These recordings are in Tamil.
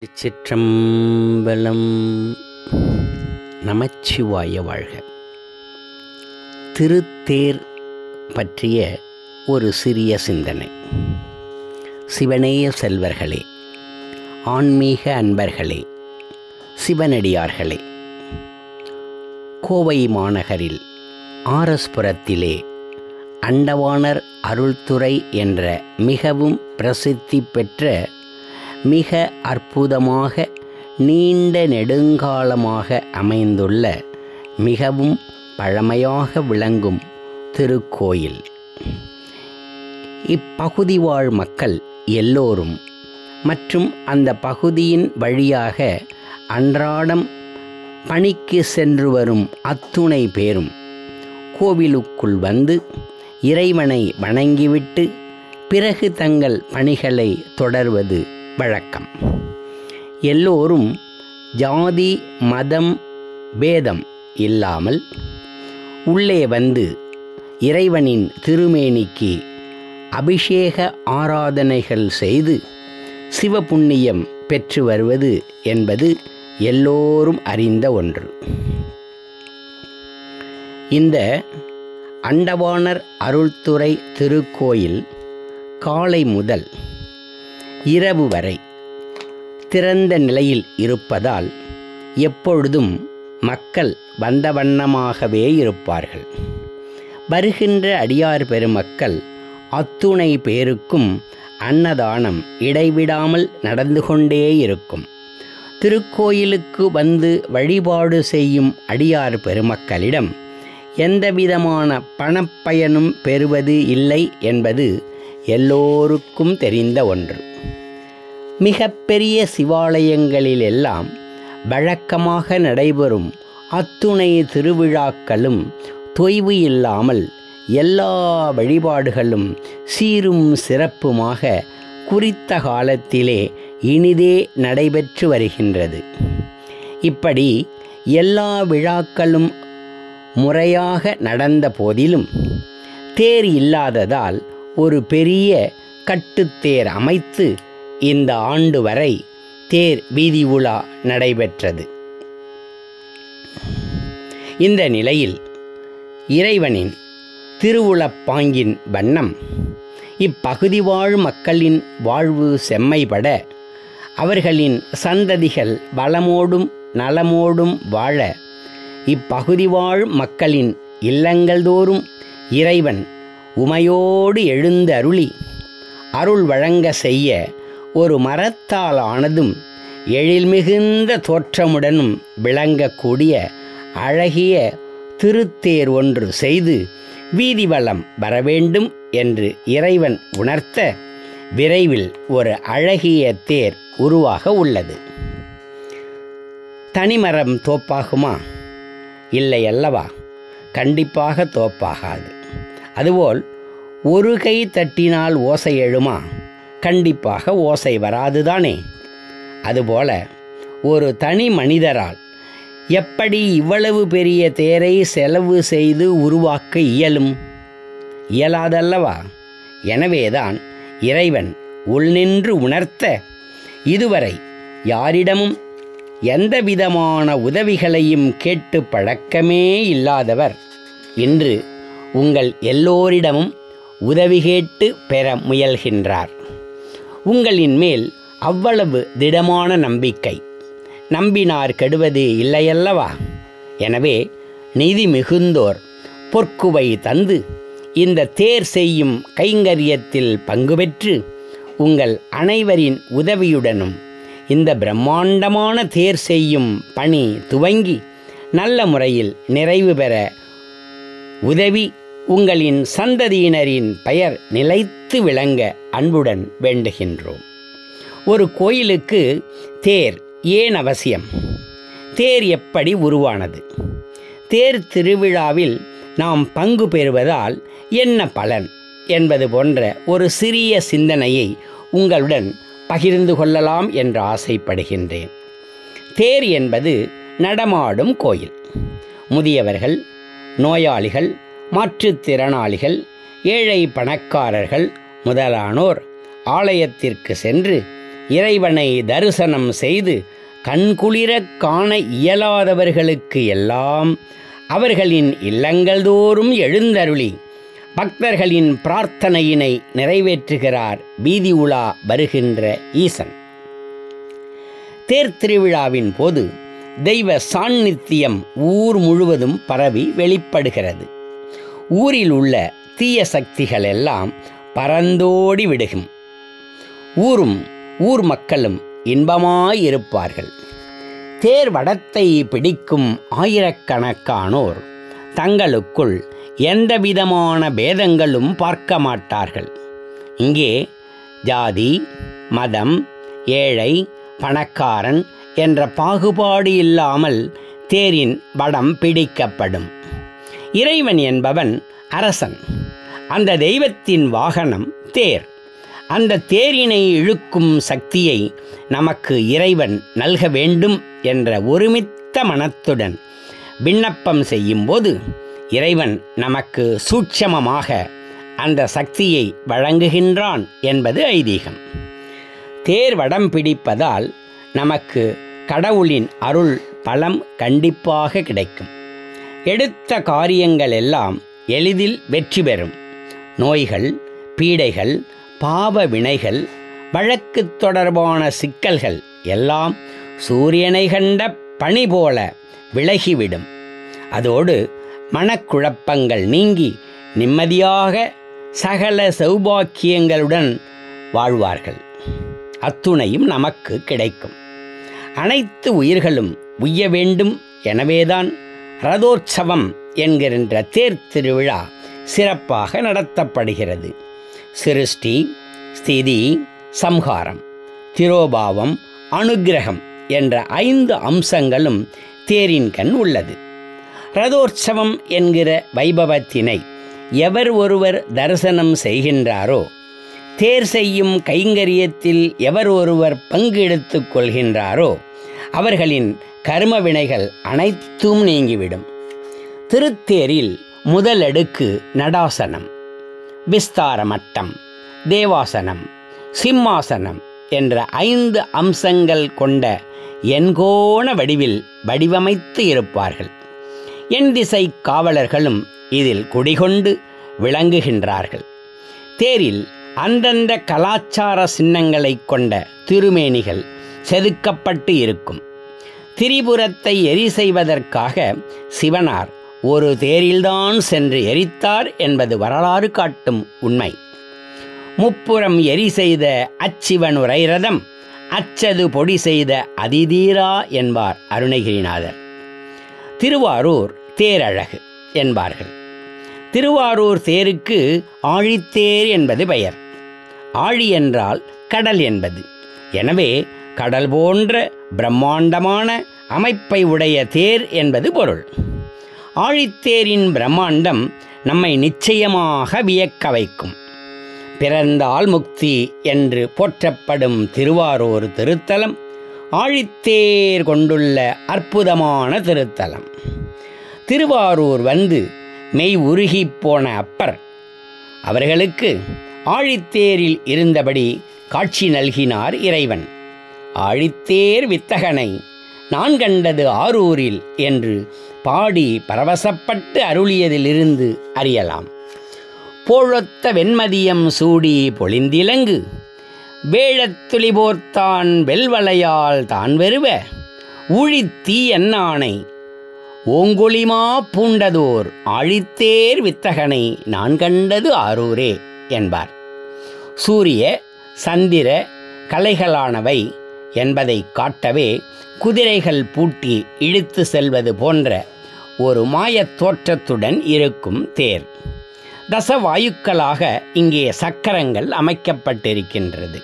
சிற்றம்பலம் நமச்சிவாய வாழ்க திருத்தேர் பற்றிய ஒரு சிறிய சிந்தனை சிவனேய செல்வர்களே ஆன்மீக அன்பர்களே சிவனடியார்களே கோவை மாநகரில் ஆரஸ்புரத்திலே அண்டவாணர் அருள்துறை என்ற மிகவும் பிரசித்தி பெற்ற மிக அற்புதமாக நீண்ட நெடுங்காலமாக அமைந்துள்ள மிகவும் பழமையாக விளங்கும் திருக்கோயில் இப்பகுதி வாழ் மக்கள் எல்லோரும் மற்றும் அந்த பகுதியின் வழியாக அன்றாடம் பணிக்கு சென்று வரும் அத்துணை பேரும் கோவிலுக்குள் வந்து இறைவனை வணங்கிவிட்டு பிறகு தங்கள் பணிகளை தொடர்வது வழக்கம் எல்லோரும் ஜாதி மதம் பேதம் இல்லாமல் உள்ளே வந்து இறைவனின் திருமேனிக்கு அபிஷேக ஆராதனைகள் செய்து சிவபுண்ணியம் பெற்று வருவது என்பது எல்லோரும் அறிந்த ஒன்று இந்த அண்டவாணர் அருள்துறை திருக்கோயில் காலை முதல் இரவு வரை திறந்த நிலையில் இருப்பதால் எப்பொழுதும் மக்கள் வந்த வண்ணமாகவே இருப்பார்கள் வருகின்ற அடியார் பெருமக்கள் அத்துணை பேருக்கும் அன்னதானம் இடைவிடாமல் நடந்து கொண்டே இருக்கும் திருக்கோயிலுக்கு வந்து வழிபாடு செய்யும் அடியார் பெருமக்களிடம் எந்தவிதமான பணப்பயனும் பெறுவது இல்லை என்பது எல்லோருக்கும் தெரிந்த ஒன்று மிகப்பெரிய சிவாலயங்களிலெல்லாம் வழக்கமாக நடைபெறும் அத்துணை திருவிழாக்களும் தொய்வு இல்லாமல் எல்லா வழிபாடுகளும் சீரும் சிறப்புமாக குறித்த காலத்திலே இனிதே நடைபெற்று வருகின்றது இப்படி எல்லா விழாக்களும் முறையாக நடந்த போதிலும் தேர் இல்லாததால் ஒரு பெரிய கட்டுத்தேர் அமைத்து இந்த ஆண்டு வரை தேர் வீதி உலா நடைபெற்றது இந்த நிலையில் இறைவனின் திருவுளப்பாங்கின் வண்ணம் இப்பகுதி வாழ் மக்களின் வாழ்வு செம்மைபட அவர்களின் சந்ததிகள் வளமோடும் நலமோடும் வாழ இப்பகுதி வாழ் மக்களின் இல்லங்கள் தோறும் இறைவன் உமையோடு எழுந்து அருளி அருள் வழங்க செய்ய ஒரு மரத்தால் ஆனதும் எழில் மிகுந்த தோற்றமுடனும் விளங்கக்கூடிய அழகிய திருத்தேர் ஒன்று செய்து வீதி வலம் வரவேண்டும் என்று இறைவன் உணர்த்த விரைவில் ஒரு அழகிய தேர் உருவாக உள்ளது தனிமரம் தோப்பாகுமா இல்லை அல்லவா கண்டிப்பாக தோப்பாகாது அதுபோல் ஒரு கை தட்டினால் ஓசை எழுமா கண்டிப்பாக ஓசை வராதுதானே அதுபோல ஒரு தனி மனிதரால் எப்படி இவ்வளவு பெரிய தேரை செலவு செய்து உருவாக்க இயலும் இயலாதல்லவா எனவேதான் இறைவன் உள்நின்று உணர்த்த இதுவரை யாரிடமும் எந்த விதமான உதவிகளையும் கேட்டு பழக்கமே இல்லாதவர் இன்று உங்கள் எல்லோரிடமும் உதவி கேட்டு பெற முயல்கின்றார் உங்களின் மேல் அவ்வளவு திடமான நம்பிக்கை நம்பினார் கெடுவது இல்லையல்லவா எனவே நிதி மிகுந்தோர் பொற்குவை தந்து இந்த தேர் செய்யும் கைங்கரியத்தில் பங்கு பெற்று உங்கள் அனைவரின் உதவியுடனும் இந்த பிரம்மாண்டமான தேர் செய்யும் பணி துவங்கி நல்ல முறையில் நிறைவு பெற உதவி உங்களின் சந்ததியினரின் பெயர் நிலைத்து விளங்க அன்புடன் வேண்டுகின்றோம் ஒரு கோயிலுக்கு தேர் ஏன் அவசியம் தேர் எப்படி உருவானது தேர் திருவிழாவில் நாம் பங்கு பெறுவதால் என்ன பலன் என்பது போன்ற ஒரு சிறிய சிந்தனையை உங்களுடன் பகிர்ந்து கொள்ளலாம் என்று ஆசைப்படுகின்றேன் தேர் என்பது நடமாடும் கோயில் முதியவர்கள் நோயாளிகள் மாற்றுத்திறனாளிகள் ஏழை பணக்காரர்கள் முதலானோர் ஆலயத்திற்கு சென்று இறைவனை தரிசனம் செய்து கண்குளிரக் காண இயலாதவர்களுக்கு எல்லாம் அவர்களின் இல்லங்கள் தோறும் எழுந்தருளி பக்தர்களின் பிரார்த்தனையினை நிறைவேற்றுகிறார் வீதி உலா வருகின்ற ஈசன் தேர் திருவிழாவின் போது தெய்வ சாநித்தியம் ஊர் முழுவதும் பரவி வெளிப்படுகிறது ஊரில் உள்ள தீய சக்திகள் எல்லாம் பறந்தோடி விடுகும் ஊரும் ஊர் மக்களும் இன்பமாயிருப்பார்கள் தேர் வடத்தை பிடிக்கும் ஆயிரக்கணக்கானோர் தங்களுக்குள் எந்தவிதமான பேதங்களும் பார்க்க மாட்டார்கள் இங்கே ஜாதி மதம் ஏழை பணக்காரன் என்ற பாகுபாடு இல்லாமல் தேரின் வடம் பிடிக்கப்படும் இறைவன் என்பவன் அரசன் அந்த தெய்வத்தின் வாகனம் தேர் அந்த தேரினை இழுக்கும் சக்தியை நமக்கு இறைவன் நல்க வேண்டும் என்ற ஒருமித்த மனத்துடன் விண்ணப்பம் செய்யும்போது இறைவன் நமக்கு சூட்சமமாக அந்த சக்தியை வழங்குகின்றான் என்பது ஐதீகம் தேர் வடம் பிடிப்பதால் நமக்கு கடவுளின் அருள் பலம் கண்டிப்பாக கிடைக்கும் எடுத்த காரியங்கள் எல்லாம் எளிதில் வெற்றி பெறும் நோய்கள் பீடைகள் பாவ வினைகள் வழக்கு தொடர்பான சிக்கல்கள் எல்லாம் சூரியனை கண்ட பனி போல விலகிவிடும் அதோடு மனக்குழப்பங்கள் நீங்கி நிம்மதியாக சகல சௌபாக்கியங்களுடன் வாழ்வார்கள் அத்துணையும் நமக்கு கிடைக்கும் அனைத்து உயிர்களும் உய்ய வேண்டும் எனவேதான் ரதோற்சவம் என்கின்ற தேர் திருவிழா சிறப்பாக நடத்தப்படுகிறது சிருஷ்டி ஸ்திதி சம்ஹாரம் திரோபாவம் அனுக்கிரகம் என்ற ஐந்து அம்சங்களும் தேரின் கண் உள்ளது ரதோற்சவம் என்கிற வைபவத்தினை எவர் ஒருவர் தரிசனம் செய்கின்றாரோ தேர் செய்யும் கைங்கரியத்தில் எவர் ஒருவர் பங்கு எடுத்துக் கொள்கின்றாரோ அவர்களின் கர்ம வினைகள் அனைத்தும் நீங்கிவிடும் திருத்தேரில் முதல் அடுக்கு நடாசனம் விஸ்தார மட்டம் தேவாசனம் சிம்மாசனம் என்ற ஐந்து அம்சங்கள் கொண்ட எண்கோண வடிவில் வடிவமைத்து இருப்பார்கள் எண் திசை காவலர்களும் இதில் குடிகொண்டு விளங்குகின்றார்கள் தேரில் அந்தந்த கலாச்சார சின்னங்களைக் கொண்ட திருமேனிகள் செதுக்கப்பட்டு இருக்கும் திரிபுரத்தை எரி செய்வதற்காக சிவனார் ஒரு தேரில்தான் சென்று எரித்தார் என்பது வரலாறு காட்டும் உண்மை முப்புறம் எரி செய்த அச்சிவனுரை ரதம் அச்சது பொடி செய்த அதிதீரா என்பார் அருணகிரிநாதர் திருவாரூர் தேரழகு என்பார்கள் திருவாரூர் தேருக்கு ஆழித்தேர் என்பது பெயர் ஆழி என்றால் கடல் என்பது எனவே கடல் போன்ற பிரம்மாண்டமான அமைப்பை உடைய தேர் என்பது பொருள் ஆழித்தேரின் பிரம்மாண்டம் நம்மை நிச்சயமாக வியக்க வைக்கும் பிறந்தால் முக்தி என்று போற்றப்படும் திருவாரூர் திருத்தலம் ஆழித்தேர் கொண்டுள்ள அற்புதமான திருத்தலம் திருவாரூர் வந்து மெய் உருகிப் போன அப்பர் அவர்களுக்கு ஆழித்தேரில் இருந்தபடி காட்சி நல்கினார் இறைவன் ஆழித்தேர் வித்தகனை நான் கண்டது ஆரூரில் என்று பாடி பரவசப்பட்டு அருளியதிலிருந்து அறியலாம் போழொத்த வெண்மதியம் சூடி பொழிந்திலங்கு வேழத்துளி போர்த்தான் வெல்வளையால் தான் வெறுவ ஊழித்தீ என்னானை ஓங்கொளிமா பூண்டதோர் ஆழித்தேர் வித்தகனை நான் கண்டது ஆரூரே என்பார் சூரிய சந்திர கலைகளானவை என்பதை காட்டவே குதிரைகள் பூட்டி இழுத்து செல்வது போன்ற ஒரு மாயத் தோற்றத்துடன் இருக்கும் தேர் தசவாயுக்களாக இங்கே சக்கரங்கள் அமைக்கப்பட்டிருக்கின்றது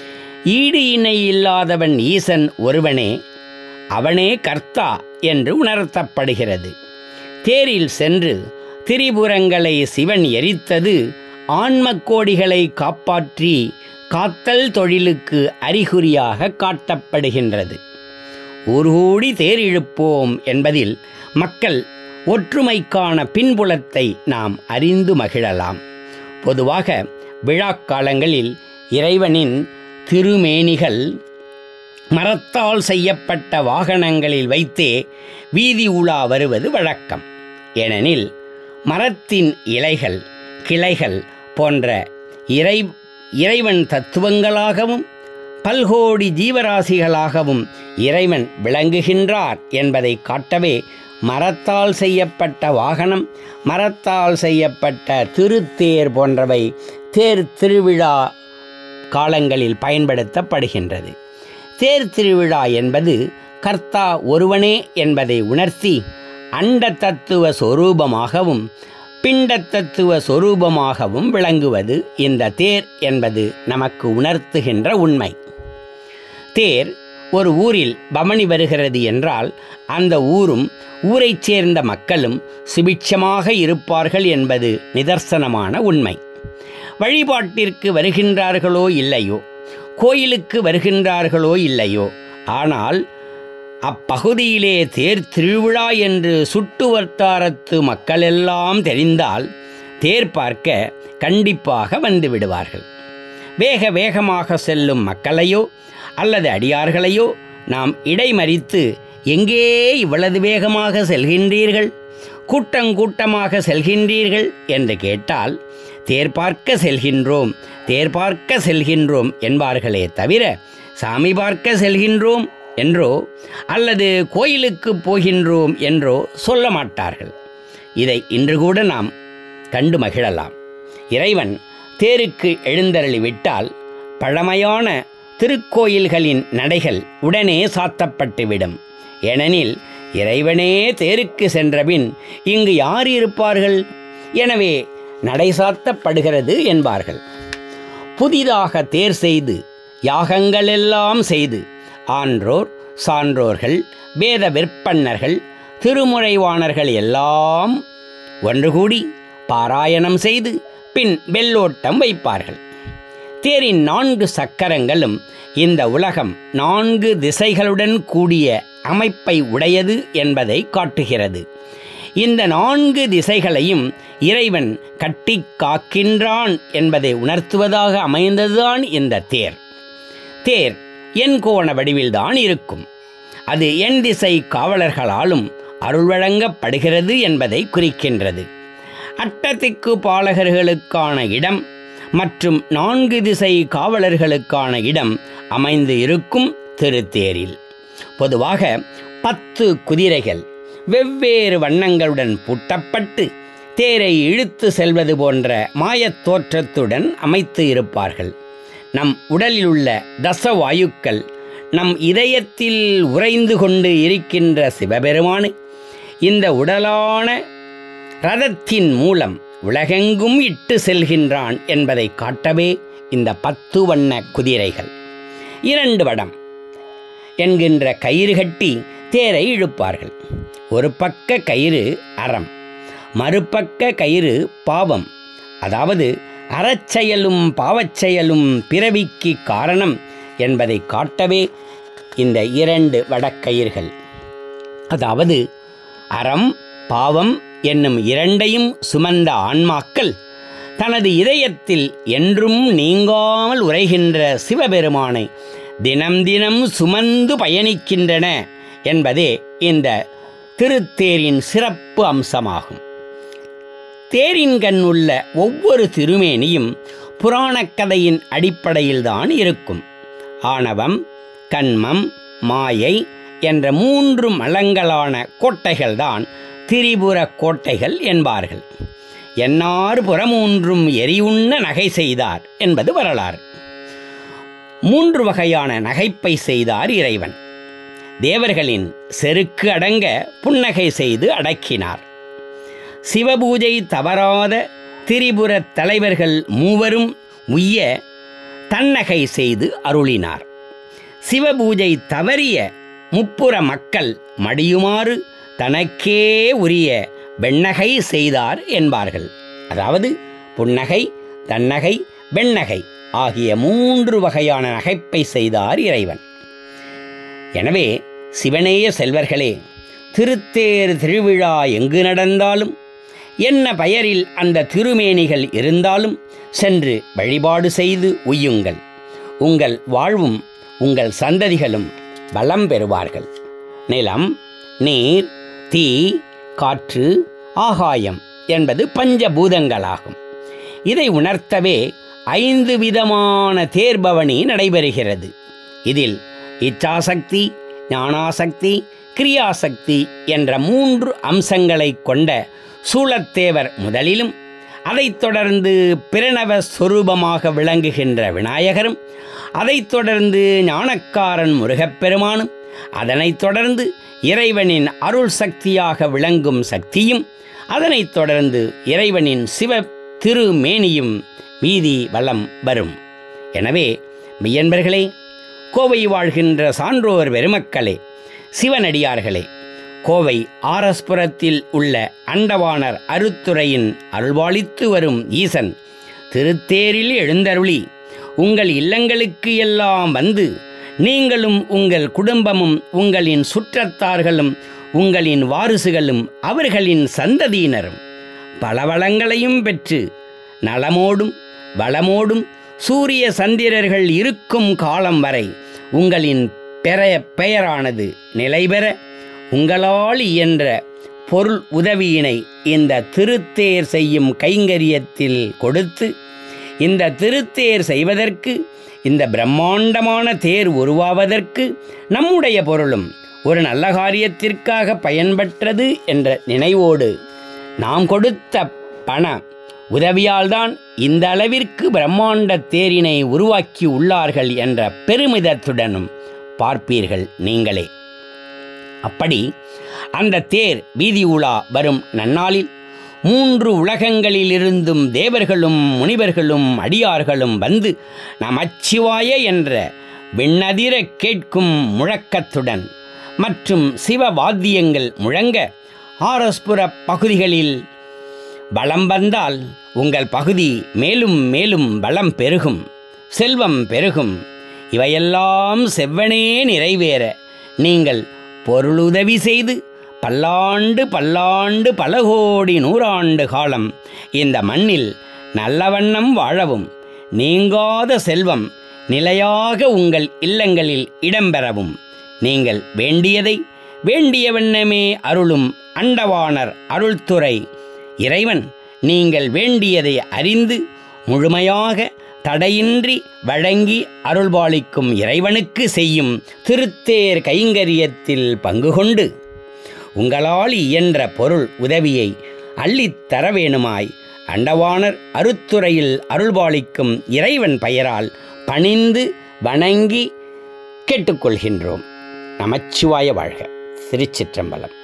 ஈடு இணை இல்லாதவன் ஈசன் ஒருவனே அவனே கர்த்தா என்று உணர்த்தப்படுகிறது தேரில் சென்று திரிபுரங்களை சிவன் எரித்தது ஆன்மக் கோடிகளை காப்பாற்றி காத்தல் தொழிலுக்கு அறிகுறியாக காட்டப்படுகின்றது ஊர்கூடி தேர் இழுப்போம் என்பதில் மக்கள் ஒற்றுமைக்கான பின்புலத்தை நாம் அறிந்து மகிழலாம் பொதுவாக விழாக்காலங்களில் இறைவனின் திருமேனிகள் மரத்தால் செய்யப்பட்ட வாகனங்களில் வைத்தே வீதி உலா வருவது வழக்கம் ஏனெனில் மரத்தின் இலைகள் கிளைகள் போன்ற இறை இறைவன் தத்துவங்களாகவும் பல்கோடி ஜீவராசிகளாகவும் இறைவன் விளங்குகின்றார் என்பதை காட்டவே மரத்தால் செய்யப்பட்ட வாகனம் மரத்தால் செய்யப்பட்ட திருத்தேர் போன்றவை தேர் திருவிழா காலங்களில் பயன்படுத்தப்படுகின்றது தேர் திருவிழா என்பது கர்த்தா ஒருவனே என்பதை உணர்த்தி அண்ட தத்துவ சொரூபமாகவும் பிண்ட தத்துவ சொரூபமாகவும் விளங்குவது இந்த தேர் என்பது நமக்கு உணர்த்துகின்ற உண்மை தேர் ஒரு ஊரில் பவனி வருகிறது என்றால் அந்த ஊரும் ஊரைச் சேர்ந்த மக்களும் சுபிட்சமாக இருப்பார்கள் என்பது நிதர்சனமான உண்மை வழிபாட்டிற்கு வருகின்றார்களோ இல்லையோ கோயிலுக்கு வருகின்றார்களோ இல்லையோ ஆனால் அப்பகுதியிலே தேர் திருவிழா என்று சுட்டு வட்டாரத்து மக்களெல்லாம் தெரிந்தால் தேர் பார்க்க கண்டிப்பாக வந்து விடுவார்கள் வேக வேகமாக செல்லும் மக்களையோ அல்லது அடியார்களையோ நாம் இடைமறித்து எங்கே இவ்வளவு வேகமாக செல்கின்றீர்கள் கூட்டங்கூட்டமாக செல்கின்றீர்கள் என்று கேட்டால் தேர் பார்க்க செல்கின்றோம் தேர் பார்க்க செல்கின்றோம் என்பார்களே தவிர சாமி பார்க்க செல்கின்றோம் என்றோ அல்லது கோயிலுக்கு போகின்றோம் என்றோ சொல்ல மாட்டார்கள் இதை இன்று கூட நாம் கண்டு மகிழலாம் இறைவன் தேருக்கு எழுந்தருளிவிட்டால் பழமையான திருக்கோயில்களின் நடைகள் உடனே சாத்தப்பட்டுவிடும் ஏனெனில் இறைவனே தேருக்கு சென்றபின் இங்கு யார் இருப்பார்கள் எனவே நடை சாத்தப்படுகிறது என்பார்கள் புதிதாக தேர் செய்து யாகங்களெல்லாம் செய்து ஆன்றோர் சான்றோர்கள் வேத விற்பன்னர்கள் திருமுறைவாணர்கள் எல்லாம் ஒன்று கூடி பாராயணம் செய்து பின் வெள்ளோட்டம் வைப்பார்கள் தேரின் நான்கு சக்கரங்களும் இந்த உலகம் நான்கு திசைகளுடன் கூடிய அமைப்பை உடையது என்பதை காட்டுகிறது இந்த நான்கு திசைகளையும் இறைவன் கட்டி காக்கின்றான் என்பதை உணர்த்துவதாக அமைந்ததுதான் இந்த தேர் தேர் என் கோண வடிவில்தான் இருக்கும் அது என் திசை காவலர்களாலும் அருள் வழங்கப்படுகிறது என்பதை குறிக்கின்றது அட்டத்திக்கு பாலகர்களுக்கான இடம் மற்றும் நான்கு திசை காவலர்களுக்கான இடம் அமைந்து இருக்கும் திருத்தேரில் பொதுவாக பத்து குதிரைகள் வெவ்வேறு வண்ணங்களுடன் பூட்டப்பட்டு தேரை இழுத்து செல்வது போன்ற மாயத் தோற்றத்துடன் அமைத்து இருப்பார்கள் நம் உடலில் உள்ள தசவாயுக்கள் நம் இதயத்தில் உறைந்து கொண்டு இருக்கின்ற சிவபெருமானை இந்த உடலான ரதத்தின் மூலம் உலகெங்கும் இட்டு செல்கின்றான் என்பதை காட்டவே இந்த பத்து வண்ண குதிரைகள் இரண்டு வடம் என்கின்ற கயிறு கட்டி தேரை இழுப்பார்கள் ஒரு பக்க கயிறு அறம் மறுபக்க கயிறு பாவம் அதாவது அறச்செயலும் பாவச்செயலும் பிறவிக்கு காரணம் என்பதை காட்டவே இந்த இரண்டு வடக்கயிர்கள் அதாவது அறம் பாவம் என்னும் இரண்டையும் சுமந்த ஆன்மாக்கள் தனது இதயத்தில் என்றும் நீங்காமல் உரைகின்ற சிவபெருமானை தினம் தினம் சுமந்து பயணிக்கின்றன என்பதே இந்த திருத்தேரின் சிறப்பு அம்சமாகும் தேரின் கண் உள்ள ஒவ்வொரு திருமேனியும் புராணக் கதையின் அடிப்படையில்தான் இருக்கும் ஆணவம் கண்மம் மாயை என்ற மூன்று மலங்களான கோட்டைகள்தான் திரிபுர கோட்டைகள் என்பார்கள் என்னார் புறமூன்றும் எரியுண்ண நகை செய்தார் என்பது வரலாறு மூன்று வகையான நகைப்பை செய்தார் இறைவன் தேவர்களின் செருக்கு அடங்க புன்னகை செய்து அடக்கினார் சிவபூஜை தவறாத திரிபுர தலைவர்கள் மூவரும் உய்ய தன்னகை செய்து அருளினார் சிவபூஜை தவறிய முப்புற மக்கள் மடியுமாறு தனக்கே உரிய வெண்ணகை செய்தார் என்பார்கள் அதாவது புன்னகை தன்னகை வெண்ணகை ஆகிய மூன்று வகையான நகைப்பை செய்தார் இறைவன் எனவே சிவனேய செல்வர்களே திருத்தேர் திருவிழா எங்கு நடந்தாலும் என்ன பெயரில் அந்த திருமேனிகள் இருந்தாலும் சென்று வழிபாடு செய்து உய்யுங்கள் உங்கள் வாழ்வும் உங்கள் சந்ததிகளும் வளம் பெறுவார்கள் நிலம் நீர் தீ காற்று ஆகாயம் என்பது பஞ்சபூதங்களாகும் இதை உணர்த்தவே ஐந்து விதமான தேர்பவனி நடைபெறுகிறது இதில் இச்சாசக்தி ஞானாசக்தி கிரியாசக்தி என்ற மூன்று அம்சங்களை கொண்ட சூளத்தேவர் முதலிலும் அதைத் தொடர்ந்து பிரணவ சொரூபமாக விளங்குகின்ற விநாயகரும் அதைத் தொடர்ந்து ஞானக்காரன் முருகப்பெருமானும் அதனைத் தொடர்ந்து இறைவனின் அருள் சக்தியாக விளங்கும் சக்தியும் அதனைத் தொடர்ந்து இறைவனின் சிவ திருமேனியும் வீதி வலம் வரும் எனவே மெய்யன்பர்களே கோவை வாழ்கின்ற சான்றோர் பெருமக்களே சிவனடியார்களே கோவை ஆரஸ்புரத்தில் உள்ள அண்டவாணர் அருத்துறையின் அருள்வாளித்து வரும் ஈசன் திருத்தேரில் எழுந்தருளி உங்கள் இல்லங்களுக்கு எல்லாம் வந்து நீங்களும் உங்கள் குடும்பமும் உங்களின் சுற்றத்தார்களும் உங்களின் வாரிசுகளும் அவர்களின் சந்ததியினரும் பலவளங்களையும் பெற்று நலமோடும் வளமோடும் சூரிய சந்திரர்கள் இருக்கும் காலம் வரை உங்களின் பெற பெயரானது நிலைபெற உங்களால் இயன்ற பொருள் உதவியினை இந்த திருத்தேர் செய்யும் கைங்கரியத்தில் கொடுத்து இந்த திருத்தேர் செய்வதற்கு இந்த பிரம்மாண்டமான தேர் உருவாவதற்கு நம்முடைய பொருளும் ஒரு நல்ல காரியத்திற்காக பயன்பெற்றது என்ற நினைவோடு நாம் கொடுத்த பண உதவியால்தான் இந்த அளவிற்கு பிரம்மாண்ட தேரினை உருவாக்கி உள்ளார்கள் என்ற பெருமிதத்துடனும் பார்ப்பீர்கள் நீங்களே அப்படி அந்த தேர் வீதி உலா வரும் நன்னாளில் மூன்று உலகங்களிலிருந்தும் தேவர்களும் முனிவர்களும் அடியார்களும் வந்து நமச்சிவாய என்ற விண்ணதிர கேட்கும் முழக்கத்துடன் மற்றும் சிவ வாத்தியங்கள் முழங்க ஆரஸ்புர பகுதிகளில் பலம் வந்தால் உங்கள் பகுதி மேலும் மேலும் பலம் பெருகும் செல்வம் பெருகும் இவையெல்லாம் செவ்வனே நிறைவேற நீங்கள் பொருளுதவி செய்து பல்லாண்டு பல்லாண்டு பல கோடி நூறாண்டு காலம் இந்த மண்ணில் நல்ல வண்ணம் வாழவும் நீங்காத செல்வம் நிலையாக உங்கள் இல்லங்களில் இடம்பெறவும் நீங்கள் வேண்டியதை வேண்டிய வண்ணமே அருளும் அண்டவாணர் அருள்துறை இறைவன் நீங்கள் வேண்டியதை அறிந்து முழுமையாக தடையின்றி வழங்கி அருள்பாலிக்கும் இறைவனுக்கு செய்யும் திருத்தேர் கைங்கரியத்தில் பங்கு கொண்டு உங்களால் இயன்ற பொருள் உதவியை அள்ளித் தர வேணுமாய் அண்டவாணர் அருத்துறையில் அருள்பாலிக்கும் இறைவன் பெயரால் பணிந்து வணங்கி கேட்டுக்கொள்கின்றோம் நமச்சிவாய வாழ்க திருச்சிற்றம்பலம்